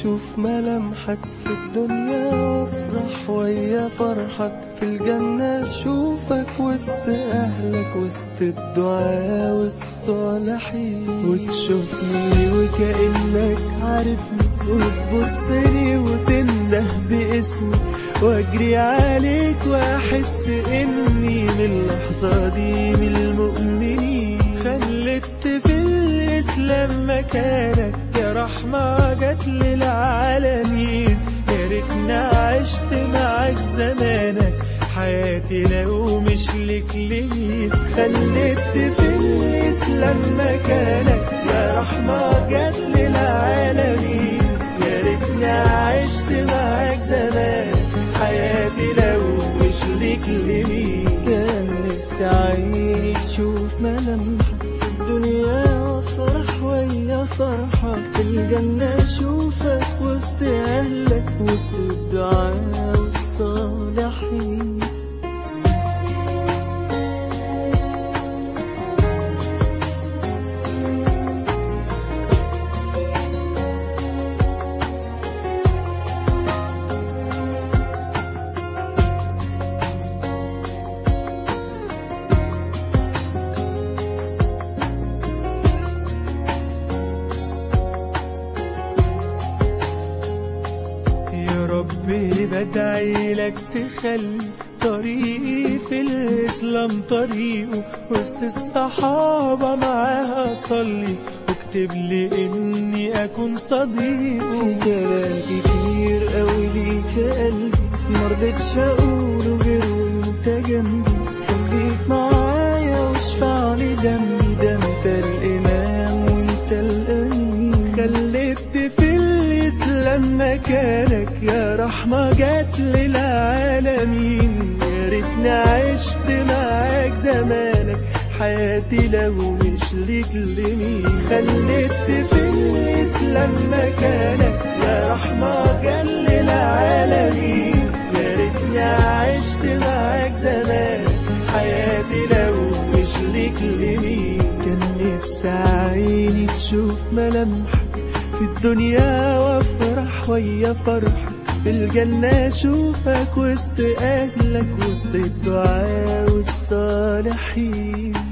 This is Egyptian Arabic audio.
تشوف ملامحك في الدنيا وافرح ويا فرحك في الجنة اشوفك وسط اهلك وسط الدعاء والصالحين وتشوفني وكأنك عارفني وتبصلي وتنده باسمي واجري عليك واحس اني من اللحظة دي من المؤمنين خلت في الاسلام مكانك يا رحمة جت للعالمين يا ريتنا عشت معاك زمانك حياتي لو مش لك ليه خلت في الاسلام مكانك يا رحمة جت للعالمين يا ريتنا عشت معاك زمانك حياتي لو مش لك لمين كان نفسي عيني تشوف ملامحك في الدنيا وافرح ويا فرحك في الجنة اشوفك وسط اهلك وسط الدعاء والصالحين يا ربي بدعي لك تخلي طريقي في الإسلام طريقه وسط الصحابة معاها أصلي واكتب لي إني أكون صديقه في كلام كتير قوي ليك في قلبي مرضتش اقوله غير وانت جنبي خليك معايا واشفع لي ذنبي ده انت الامام وانت الامين خلفت في الإسلام مكانك يا رحمة جات للعالمين يا ريتني عشت معاك زمانك حياتي لو مش ليك لمين خلفت في الإسلام مكانك يا رحمة جات للعالمين يا ريتني عشت معاك زمانك حياتي لو مش ليك لمين كان نفسي عيني تشوف ملامحك في الدنيا وافرح ويا فرحك في الجنة اشوفك وسط اهلك وسط الدعاء والصالحين